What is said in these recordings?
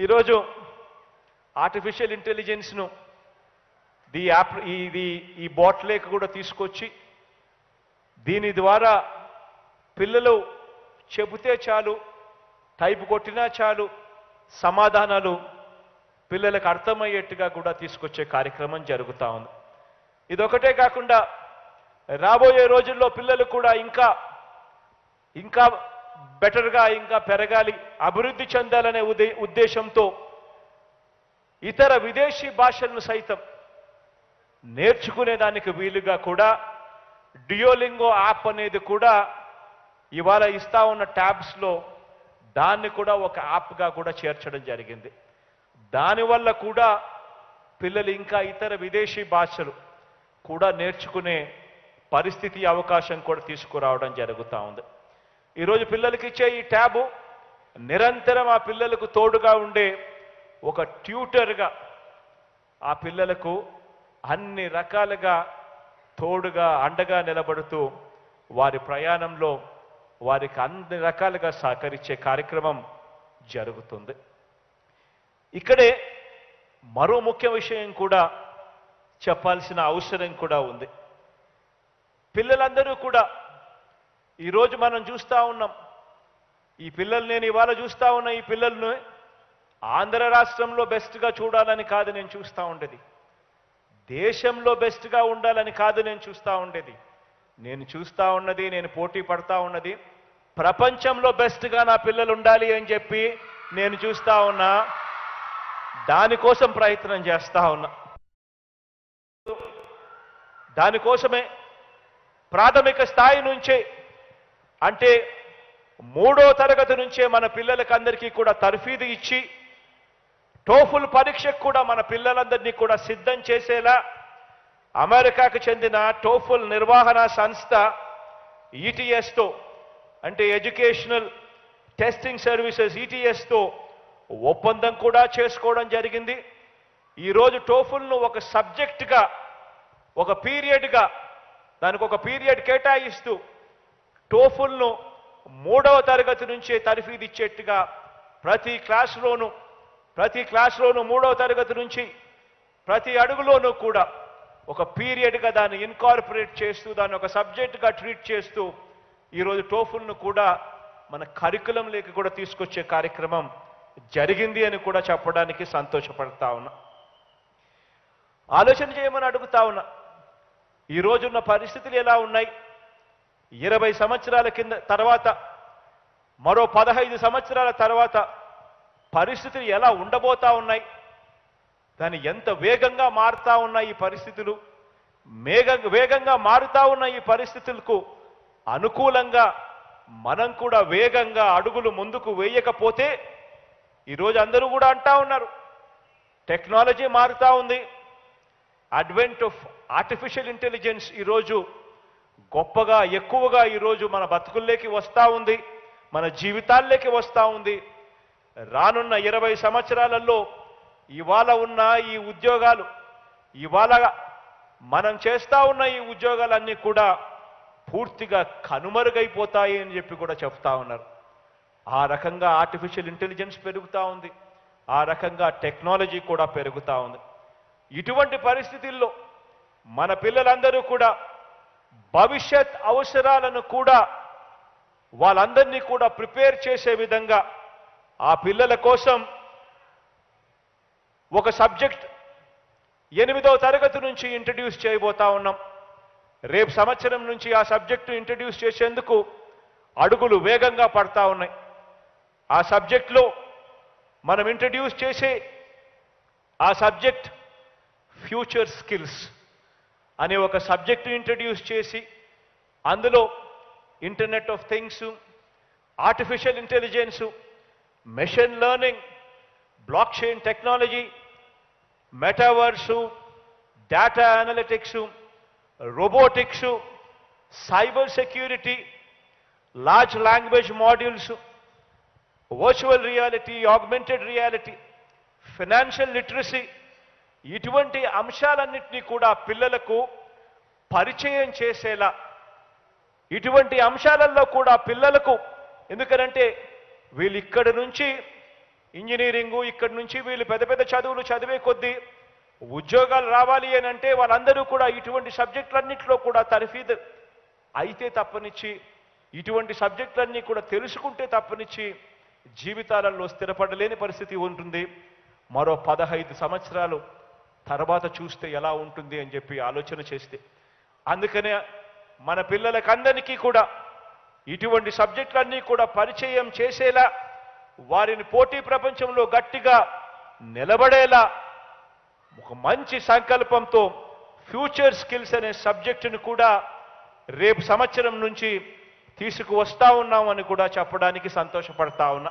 ఈరోజు artificial ఇంటెలిజెన్స్ను the app ఇది ఈ బాట్లేక్ కూడా తీసుకొచ్చి దీని ద్వారా పిల్లలు చెబితే చాలు టైప్ కొట్టినా చాలు సమాధానాలు పిల్లలకు అర్థమయ్యేట్టుగా కూడా తీసుకొచ్చే కార్యక్రమం జరుగుతూ ఉంది ఇదొకటే కాకుండా రాబోయే రోజుల్లో పిల్లలు కూడా ఇంకా ఇంకా బెటర్గా ఇంకా పెరగాలి అభివృద్ధి చెందాలనే ఉదే ఉద్దేశంతో ఇతర విదేశీ భాషలను సైతం నేర్చుకునేదానికి వీలుగా కూడా డియోలింగో యాప్ అనేది కూడా ఇవాళ ఇస్తా ఉన్న ట్యాబ్స్లో దాన్ని కూడా ఒక యాప్గా కూడా చేర్చడం జరిగింది దానివల్ల కూడా పిల్లలు ఇంకా ఇతర విదేశీ భాషలు కూడా నేర్చుకునే పరిస్థితి అవకాశం కూడా తీసుకురావడం జరుగుతూ ఉంది ఈరోజు పిల్లలకి ఇచ్చే ఈ ట్యాబు నిరంతరం ఆ పిల్లలకు తోడుగా ఉండే ఒక ట్యూటర్గా ఆ పిల్లలకు అన్ని రకాలుగా తోడుగా అండగా నిలబడుతూ వారి ప్రయాణంలో వారికి అన్ని రకాలుగా సహకరించే కార్యక్రమం జరుగుతుంది ఇక్కడే మరో ముఖ్య విషయం కూడా చెప్పాల్సిన అవసరం కూడా ఉంది పిల్లలందరూ కూడా ఈరోజు మనం చూస్తూ ఉన్నాం ఈ పిల్లలు నేను ఇవాళ చూస్తూ ఉన్న ఈ పిల్లలను ఆంధ్ర రాష్ట్రంలో బెస్ట్గా చూడాలని కాదు నేను చూస్తూ ఉండేది దేశంలో బెస్ట్గా ఉండాలని కాదు నేను చూస్తూ ఉండేది నేను చూస్తూ ఉన్నది నేను పోటీ పడతా ఉన్నది ప్రపంచంలో బెస్ట్గా నా పిల్లలు ఉండాలి అని చెప్పి నేను చూస్తా ఉన్నా దానికోసం ప్రయత్నం చేస్తా ఉన్నా దానికోసమే ప్రాథమిక స్థాయి నుంచే అంటే మూడో తరగతి నుంచే మన పిల్లలకి అందరికీ కూడా తర్ఫీదు ఇచ్చి టోఫుల్ పరీక్షకు కూడా మన పిల్లలందరినీ కూడా సిద్ధం చేసేలా అమెరికాకు చెందిన టోఫుల్ నిర్వహణ సంస్థ ఈటీఎస్తో అంటే ఎడ్యుకేషనల్ టెస్టింగ్ సర్వీసెస్ ఈటీఎస్తో ఒప్పందం కూడా చేసుకోవడం జరిగింది ఈరోజు టోఫుల్ను ఒక సబ్జెక్టుగా ఒక పీరియడ్గా దానికి ఒక పీరియడ్ కేటాయిస్తూ టోఫుల్ను మూడవ తరగతి నుంచే తర్ఫీదు ఇచ్చేట్టుగా ప్రతి క్లాస్లోనూ ప్రతి క్లాస్లోనూ మూడవ తరగతి నుంచి ప్రతి అడుగులోనూ కూడా ఒక పీరియడ్గా దాన్ని ఇన్కార్పొరేట్ చేస్తూ దాన్ని ఒక సబ్జెక్టుగా ట్రీట్ చేస్తూ ఈరోజు టోఫుల్ను కూడా మన కరికులంలోకి కూడా తీసుకొచ్చే కార్యక్రమం జరిగింది అని కూడా చెప్పడానికి సంతోషపడతా ఉన్నా ఆలోచన చేయమని అడుగుతా ఉన్నా ఈ రోజున్న పరిస్థితులు ఎలా ఉన్నాయి ఇరవై సంవత్సరాల కింద తర్వాత మరో పదహైదు సంవత్సరాల తర్వాత పరిస్థితులు ఎలా ఉండబోతా ఉన్నాయి దాని ఎంత వేగంగా మారుతా ఉన్నాయి ఈ పరిస్థితులు మేఘ వేగంగా మారుతా ఉన్న ఈ పరిస్థితులకు అనుకూలంగా మనం కూడా వేగంగా అడుగులు ముందుకు వేయకపోతే ఈరోజు అందరూ కూడా అంటా ఉన్నారు టెక్నాలజీ మారుతా ఉంది అడ్వెంట్ ఆఫ్ ఆర్టిఫిషియల్ ఇంటెలిజెన్స్ ఈరోజు గొప్పగా ఎక్కువగా ఈరోజు మన బతుకుల్లోకి వస్తూ ఉంది మన జీవితాల్లోకి వస్తూ ఉంది రానున్న ఇరవై సంవత్సరాలలో ఇవాళ ఉన్న ఈ ఉద్యోగాలు ఇవాళ మనం చేస్తా ఉన్న ఈ ఉద్యోగాలన్నీ కూడా పూర్తిగా కనుమరుగైపోతాయి అని చెప్పి కూడా చెప్తా ఉన్నారు ఆ రకంగా ఆర్టిఫిషియల్ ఇంటెలిజెన్స్ పెరుగుతూ ఉంది ఆ రకంగా టెక్నాలజీ కూడా పెరుగుతూ ఉంది ఇటువంటి పరిస్థితుల్లో మన పిల్లలందరూ కూడా భవిష్యత్ అవసరాలను కూడా వాళ్ళందరినీ కూడా ప్రిపేర్ చేసే విధంగా ఆ పిల్లల కోసం ఒక సబ్జెక్ట్ ఎనిమిదవ తరగతి నుంచి ఇంట్రడ్యూస్ చేయబోతా ఉన్నాం రేపు సంవత్సరం నుంచి ఆ సబ్జెక్టు ఇంట్రడ్యూస్ చేసేందుకు అడుగులు వేగంగా పడతా ఉన్నాయి ఆ సబ్జెక్ట్లో మనం ఇంట్రడ్యూస్ చేసే ఆ సబ్జెక్ట్ ఫ్యూచర్ స్కిల్స్ అనే ఒక సబ్జెక్టు ఇంట్రడ్యూస్ చేసి అందులో internet of things artificial intelligence machine learning blockchain technology metaverse data analytics robotics cyber security large language modules virtual reality augmented reality financial literacy ఇటువంటి అంశాలన్నింటినీ కూడా పిల్లలకు పరిచయం చేసేలా ఇటువంటి అంశాలలో కూడా పిల్లలకు ఎందుకనంటే వీళ్ళు ఇక్కడి నుంచి ఇంజనీరింగు ఇక్కడి నుంచి వీళ్ళు పెద్ద పెద్ద చదువులు చదివే కొద్దీ ఉద్యోగాలు రావాలి అని అంటే వాళ్ళందరూ కూడా ఇటువంటి సబ్జెక్టులన్నింటిలో కూడా తరఫీదు అయితే తప్పనిచ్చి ఇటువంటి సబ్జెక్టులన్నీ కూడా తెలుసుకుంటే తప్పనిచ్చి జీవితాలలో స్థిరపడలేని పరిస్థితి ఉంటుంది మరో పదహైదు సంవత్సరాలు తర్వాత చూస్తే ఎలా ఉంటుంది అని చెప్పి ఆలోచన చేస్తే అందుకనే మన పిల్లలకందరికీ కూడా ఇటువంటి సబ్జెక్టులన్నీ కూడా పరిచయం చేసేలా వారిని పోటీ ప్రపంచంలో గట్టిగా నిలబడేలా ఒక మంచి సంకల్పంతో ఫ్యూచర్ స్కిల్స్ అనే సబ్జెక్టును కూడా రేపు సంవత్సరం నుంచి తీసుకువస్తా ఉన్నామని కూడా చెప్పడానికి సంతోషపడతా ఉన్నా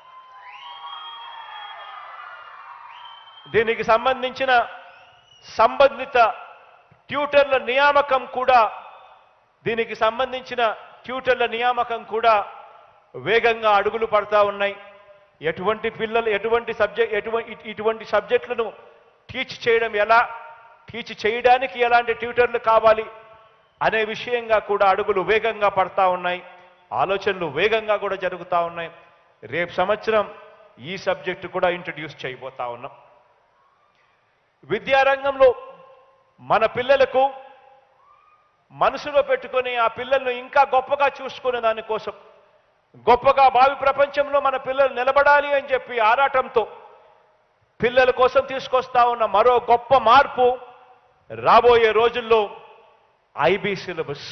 దీనికి సంబంధించిన సంబంధిత ట్యూటర్ల నియామకం కూడా దీనికి సంబంధించిన ట్యూటర్ల నియామకం కూడా వేగంగా అడుగులు పడతా ఉన్నాయి ఎటువంటి పిల్లలు ఎటువంటి సబ్జెక్ట్ ఎటువంటి ఇటువంటి సబ్జెక్టులను టీచ్ చేయడం ఎలా టీచ్ చేయడానికి ఎలాంటి ట్యూటర్లు కావాలి అనే విషయంగా కూడా అడుగులు వేగంగా పడతా ఉన్నాయి ఆలోచనలు వేగంగా కూడా జరుగుతూ ఉన్నాయి రేపు సంవత్సరం ఈ సబ్జెక్టు కూడా ఇంట్రడ్యూస్ చేయబోతా ఉన్నాం విద్యారంగంలో మన పిల్లలకు మనసులో పెట్టుకొని ఆ పిల్లలను ఇంకా గొప్పగా చూసుకునే దానికోసం గొప్పగా భావి ప్రపంచంలో మన పిల్లలు నిలబడాలి అని చెప్పి ఆరాటంతో పిల్లల కోసం తీసుకొస్తా ఉన్న మరో గొప్ప మార్పు రాబోయే రోజుల్లో ఐబీ సిలబస్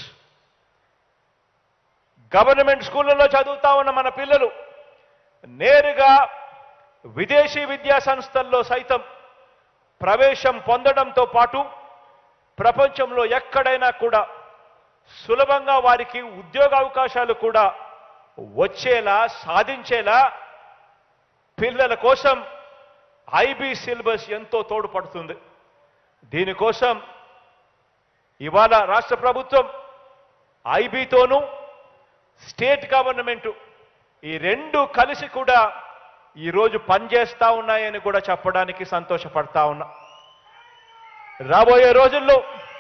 గవర్నమెంట్ స్కూళ్ళలో చదువుతా ఉన్న మన పిల్లలు నేరుగా విదేశీ విద్యా సంస్థల్లో సైతం ప్రవేశం పొందడంతో పాటు ప్రపంచంలో ఎక్కడైనా కూడా సులభంగా వారికి ఉద్యోగ అవకాశాలు కూడా వచ్చేలా సాధించేలా పిల్లల కోసం ఐబీ సిలబస్ ఎంతో తోడ్పడుతుంది దీనికోసం ఇవాళ రాష్ట్ర ప్రభుత్వం ఐబీతోనూ స్టేట్ గవర్నమెంట్ ఈ రెండు కలిసి కూడా ఈరోజు పనిచేస్తా ఉన్నాయని కూడా చెప్పడానికి సంతోషపడతా ఉన్నా రాబోయే రోజుల్లో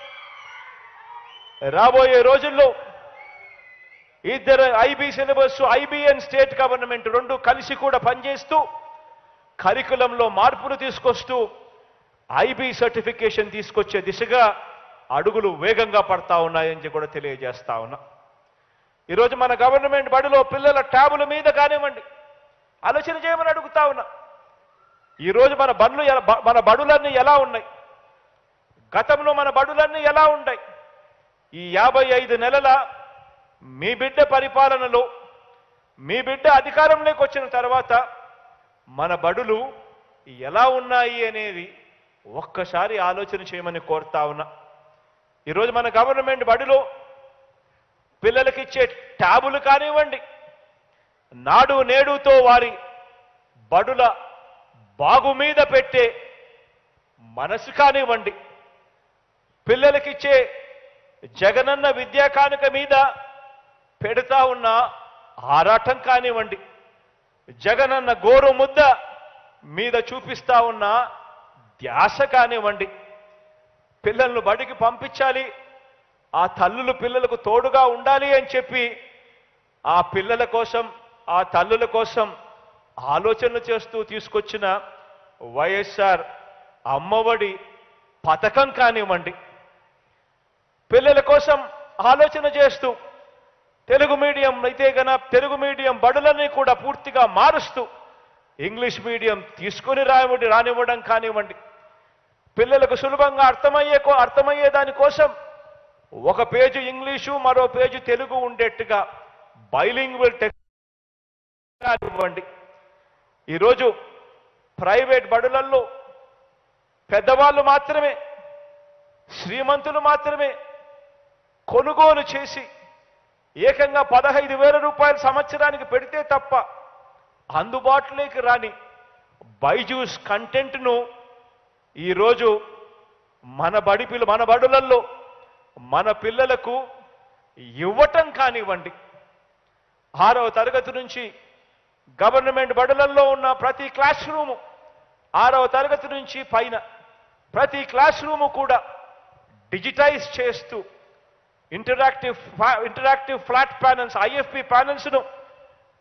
రాబోయే రోజుల్లో ఇద్దరు IB syllabus IB and state government రెండు కలిసి కూడా పనిచేస్తూ కరికులంలో మార్పులు తీసుకొస్తూ ఐబీ సర్టిఫికేషన్ తీసుకొచ్చే దిశగా అడుగులు వేగంగా పడతా ఉన్నాయని కూడా తెలియజేస్తా ఉన్నా ఈరోజు మన గవర్నమెంట్ బడిలో పిల్లల ట్యాబుల మీద కానివ్వండి ఆలోచన చేయమని అడుగుతా ఉన్నా ఈరోజు మన బండ్లు ఎలా- బ- మన బడులన్నీ ఎలా ఉన్నాయి గతంలో మన బడులన్నీ ఎలా ఉంటాయి ఈ యాభై ఐదు నెలల మీ బిడ్డ పరిపాలనలో మీ బిడ్డ అధికారంలోకి వచ్చిన తర్వాత మన బడులు ఎలా ఉన్నాయి అనేది ఒక్కసారి ఆలోచన చేయమని కోరుతా ఉన్నా ఈరోజు మన గవర్నమెంట్ బడిలో పిల్లలకి ఇచ్చే ట్యాబులు కానివ్వండి నాడు నేడుతో వారి బడుల బాగు మీద పెట్టే మనసు కానివ్వండి పిల్లలకిచ్చే జగనన్న విద్యా కానుక మీద పెడతా ఉన్న ఆరాటం కానివ్వండి జగనన్న గోరు ముద్ద మీద చూపిస్తా ఉన్న ధ్యాస కానివ్వండి పిల్లలను బడికి పంపించాలి ఆ తల్లులు పిల్లలకు తోడుగా ఉండాలి అని చెప్పి ఆ పిల్లల కోసం ఆ తల్లుల కోసం ఆలోచనలు చేస్తూ తీసుకొచ్చిన వైఎస్ఆర్ అమ్మఒడి పథకం కానివ్వండి పిల్లల కోసం ఆలోచన చేస్తూ తెలుగు మీడియం అయితే గన తెలుగు మీడియం బడులని కూడా పూర్తిగా మారుస్తూ ఇంగ్లీష్ మీడియం తీసుకొని రాయబడి రానివ్వడం కానివ్వండి పిల్లలకు సులభంగా అర్థమయ్యే కో- అర్థమయ్యే దానికోసం ఒక పేజీ ఇంగ్లీషు మరో పేజీ తెలుగు ఉండేట్టుగా బైలింగ్వల్ టెక్స్ట్ కానివ్వండి ఈరోజు ప్రైవేట్ బడులల్లో పెద్దవాళ్ళు మాత్రమే శ్రీమంతులు మాత్రమే కొనుగోలు చేసి ఏకంగా పదహైదు వేల రూపాయల సంవత్సరానికి పెడితే తప్ప అందుబాటులోకి రాని బైజూస్ కంటెంట్ను ఈరోజు మన బడి పిల్ల మన బడులలో మన పిల్లలకు ఇవ్వటం కానివ్వండి ఆరవ తరగతి నుంచి గవర్నమెంట్ బడులలో ఉన్న ప్రతి క్లాస్ రూము ఆరవ తరగతి నుంచి పైన ప్రతి క్లాస్ రూము కూడా డిజిటైజ్ చేస్తూ interactive interactive flat panels IFP ప్యానల్స్ను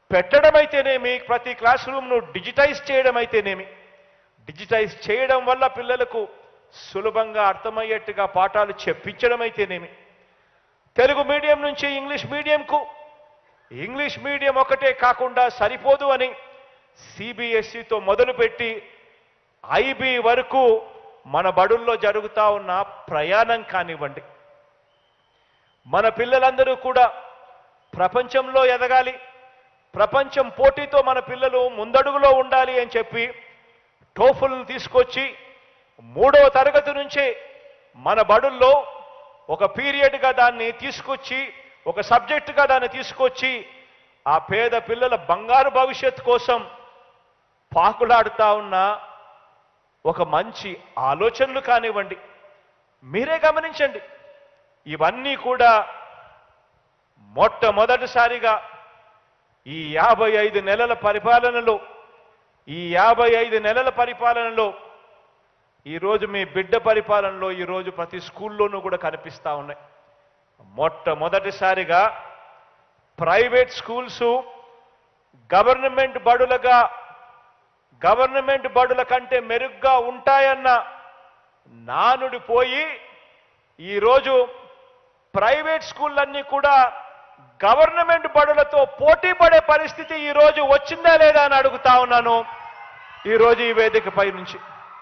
పెట్టడం అయితేనేమి ప్రతి క్లాస్ రూమ్ను డిజిటైజ్ చేయడం అయితేనేమి డిజిటైజ్ చేయడం వల్ల పిల్లలకు సులభంగా అర్థమయ్యేట్టుగా పాఠాలు చెప్పించడం అయితేనేమి తెలుగు మీడియం నుంచి ఇంగ్లీష్ మీడియంకు ఇంగ్లీష్ మీడియం ఒకటే కాకుండా సరిపోదు అని సిబిఎస్ఈతో మొదలుపెట్టి ఐబీ వరకు మన బడుల్లో జరుగుతా ఉన్న ప్రయాణం కానివ్వండి మన పిల్లలందరూ కూడా ప్రపంచంలో ఎదగాలి ప్రపంచం పోటీతో మన పిల్లలు ముందడుగులో ఉండాలి అని చెప్పి టోఫుల్ని తీసుకొచ్చి మూడవ తరగతి నుంచే మన బడుల్లో ఒక పీరియడ్గా దాన్ని తీసుకొచ్చి ఒక సబ్జెక్టుగా దాన్ని తీసుకొచ్చి ఆ పేద పిల్లల బంగారు భవిష్యత్ కోసం పాకులాడుతా ఉన్న ఒక మంచి ఆలోచనలు కానివ్వండి మీరే గమనించండి ఇవన్నీ కూడా మొట్టమొదటిసారిగా ఈ యాభై ఐదు నెలల పరిపాలనలో ఈ యాభై ఐదు నెలల పరిపాలనలో ఈరోజు మీ బిడ్డ పరిపాలనలో ఈరోజు ప్రతి స్కూల్లోనూ కూడా కనిపిస్తా ఉన్నాయి మొట్టమొదటిసారిగా ప్రైవేట్ స్కూల్స్ గవర్నమెంట్ బడులుగా గవర్నమెంట్ బడుల కంటే మెరుగ్గా ఉంటాయన్న నానుడి పోయి ఈరోజు ప్రైవేట్ స్కూళ్ళన్నీ కూడా గవర్నమెంట్ బడులతో పోటీ పడే పరిస్థితి ఈరోజు వచ్చిందా లేదా అని అడుగుతా ఉన్నాను ఈరోజు ఈ వేదికపై నుంచి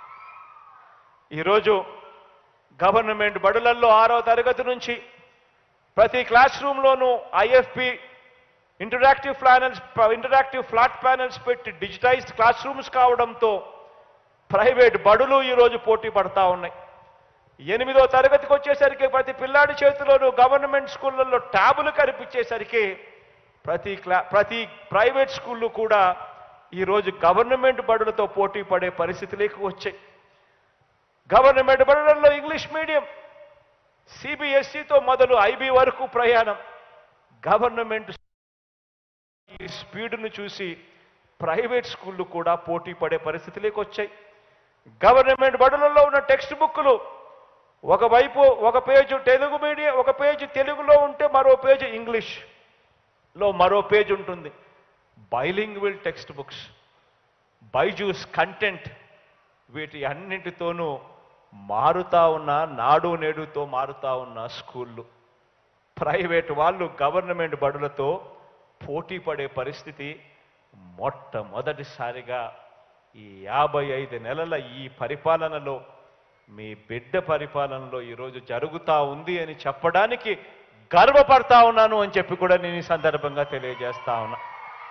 ఈరోజు గవర్నమెంట్ బడులల్లో ఆరో తరగతి నుంచి ప్రతి క్లాస్ రూమ్లోనూ IFP interactive panels interactive flat panels పెట్టి డిజిటైజ్డ్ క్లాస్ రూమ్స్ కావడంతో ప్రైవేట్ బడులు ఈరోజు పోటీ పడతా ఉన్నాయి ఎనిమిదో తరగతికి వచ్చేసరికి ప్రతి పిల్లాడి చేతిలోనూ గవర్నమెంట్ స్కూళ్ళల్లో ట్యాబులు కనిపించేసరికి ప్రతి క్లా ప్రతి ప్రైవేట్ స్కూళ్ళు కూడా ఈరోజు గవర్నమెంట్ బడులతో పోటీ పడే పరిస్థితులకు వచ్చాయి గవర్నమెంట్ బడులలో ఇంగ్లీష్ మీడియం సిబిఎస్ఈతో మొదలు ఐబీ వరకు ప్రయాణం గవర్నమెంట్ ఈ స్పీడ్ను చూసి ప్రైవేట్ స్కూళ్ళు కూడా పోటీ పడే పరిస్థితిలోకి వచ్చాయి గవర్నమెంట్ బడులలో ఉన్న టెక్స్ట్ బుక్లు ఒకవైపు ఒక పేజు తెలుగు మీడియం ఒక పేజీ తెలుగులో ఉంటే మరో పేజీ ఇంగ్లీష్ లో మరో పేజ్ ఉంటుంది bilingual text books Byju's content వీటి అన్నింటితోనూ మారుతా ఉన్న నాడు నేడుతో మారుతా ఉన్న స్కూళ్ళు ప్రైవేట్ వాళ్ళు గవర్నమెంట్ బడులతో పోటీ పడే పరిస్థితి మొట్టమొదటిసారిగా ఈ యాభై ఐదు నెలల ఈ పరిపాలనలో మీ బిడ్డ పరిపాలనలో ఈరోజు జరుగుతా ఉంది అని చెప్పడానికి గర్వపడతా ఉన్నాను అని చెప్పి కూడా నేను ఈ సందర్భంగా తెలియజేస్తా ఉన్నా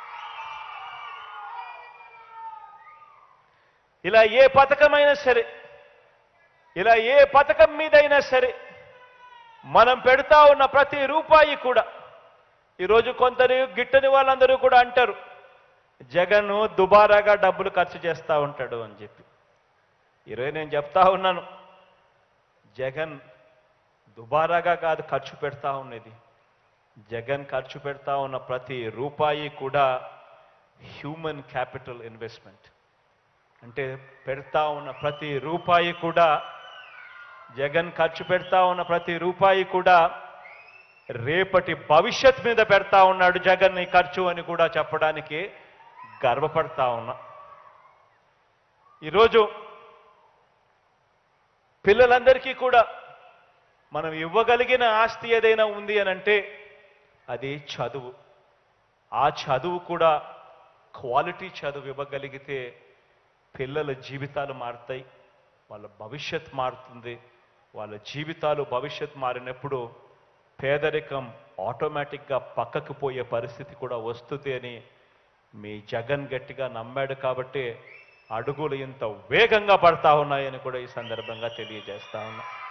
ఇలా ఏ పథకమైనా సరే ఇలా ఏ పథకం మీదైనా సరే మనం పెడతా ఉన్న ప్రతి రూపాయి కూడా ఈరోజు కొందరు గిట్టని వాళ్ళందరూ కూడా అంటారు జగన్ దుబారాగా డబ్బులు ఖర్చు చేస్తూ ఉంటాడు అని చెప్పి ఈరోజు నేను చెప్తా ఉన్నాను జగన్ దుబారాగా కాదు ఖర్చు పెడతా ఉన్నది జగన్ ఖర్చు పెడతా ఉన్న ప్రతి రూపాయి కూడా హ్యూమన్ క్యాపిటల్ ఇన్వెస్ట్మెంట్ అంటే పెడతా ఉన్న ప్రతి రూపాయి కూడా జగన్ ఖర్చు పెడతా ఉన్న ప్రతి రూపాయి కూడా రేపటి భవిష్యత్ మీద పెడతా ఉన్నాడు జగన్ ఈ ఖర్చు అని కూడా చెప్పడానికి గర్వపడతా ఉన్నా ఈరోజు పిల్లలందరికీ కూడా మనం ఇవ్వగలిగిన ఆస్తి ఏదైనా ఉంది అని అంటే అది చదువు ఆ చదువు కూడా క్వాలిటీ చదువు ఇవ్వగలిగితే పిల్లల జీవితాలు మారుతాయి వాళ్ళ భవిష్యత్ మారుతుంది వాళ్ళ జీవితాలు భవిష్యత్ మారినప్పుడు పేదరికం ఆటోమేటిక్గా పక్కకు పోయే పరిస్థితి కూడా వస్తుంది అని మీ జగన్ గట్టిగా నమ్మాడు కాబట్టి అడుగులు ఇంత వేగంగా పడతా ఉన్నాయని కూడా ఈ సందర్భంగా తెలియజేస్తా ఉన్నా